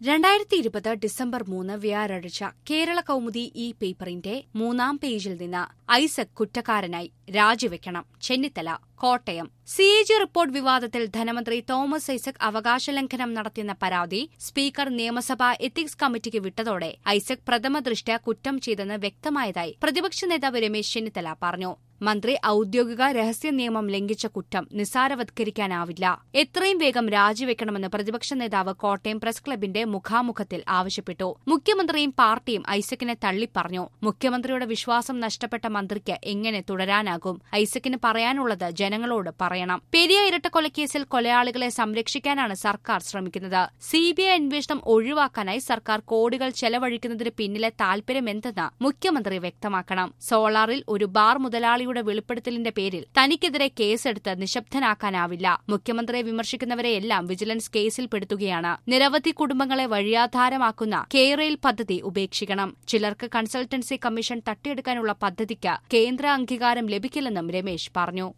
രണ്ടായിരത്തി ഇരുപത് ഡിസംബർ മൂന്ന് വ്യാഴാഴ്ച കേരള കൗമുദി ഈ പേപ്പറിന്റെ മൂന്നാം പേജിൽ നിന്ന് ഐസക് കുറ്റക്കാരനായി രാജിവെക്കണം Chennithala Kottayam C A G report വിവാദത്തിൽ ധനമന്ത്രി തോമസ് ഐസക് അവകാശലംഘനം നടത്തിയെന്ന പരാതി സ്പീക്കർ നിയമസഭാ എത്തിക്സ് കമ്മിറ്റിക്ക് വിട്ടതോടെ ഐസക് പ്രഥമ ദൃഷ്ട്യാ കുറ്റം ചെയ്തെന്ന് വ്യക്തമായതായി പ്രതിപക്ഷ നേതാവ് രമേശ് ചെന്നിത്തല പറഞ്ഞു മന്ത്രി ഔദ്യോഗിക രഹസ്യ നിയമം ലംഘിച്ച കുറ്റം നിസാരവത്കരിക്കാനാവില്ല എത്രയും വേഗം രാജിവെക്കണമെന്ന് പ്രതിപക്ഷ നേതാവ് കോട്ടയം പ്രസ് ക്ലബിന്റെ മുഖാമുഖത്തിൽ ആവശ്യപ്പെട്ടു മുഖ്യമന്ത്രിയും പാർട്ടിയും ഐസക്കിനെ തള്ളിപ്പറഞ്ഞു മുഖ്യമന്ത്രിയുടെ വിശ്വാസം നഷ്ടപ്പെട്ട മന്ത്രിക്ക് എങ്ങനെ തുടരാനാകും ഐസക്കിന് പറയാനുള്ളത് ജനങ്ങളോട് പറയണം പെരിയ ഇരട്ടക്കൊലക്കേസിൽ കൊലയാളികളെ സംരക്ഷിക്കാനാണ് സർക്കാർ ശ്രമിക്കുന്നത് സിബിഐ അന്വേഷണം ഒഴിവാക്കാനായി സർക്കാർ കോടികൾ ചെലവഴിക്കുന്നതിന് പിന്നിലെ താൽപര്യമെന്തെന്ന് മുഖ്യമന്ത്രി വ്യക്തമാക്കണം സോളാറിൽ ഒരു ബാർ മുതലാളിയുടെ വെളിപ്പെടുത്തലിന്റെ പേരിൽ തനിക്കെതിരെ കേസെടുത്ത് നിശബ്ദനാക്കാനാവില്ല മുഖ്യമന്ത്രിയെ വിമർശിക്കുന്നവരെയെല്ലാം വിജിലൻസ് കേസിൽപ്പെടുത്തുകയാണ് നിരവധി കുടുംബങ്ങളെ വഴിയാധാരമാക്കുന്ന കെയറെയിൽ പദ്ധതി ഉപേക്ഷിക്കണം ചിലർക്ക് കൺസൾട്ടൻസി കമ്മീഷൻ തട്ടിയെടുക്കാനുള്ള പദ്ധതിക്ക് കേന്ദ്ര അംഗീകാരം ലഭിക്കില്ലെന്നും രമേശ് പറഞ്ഞു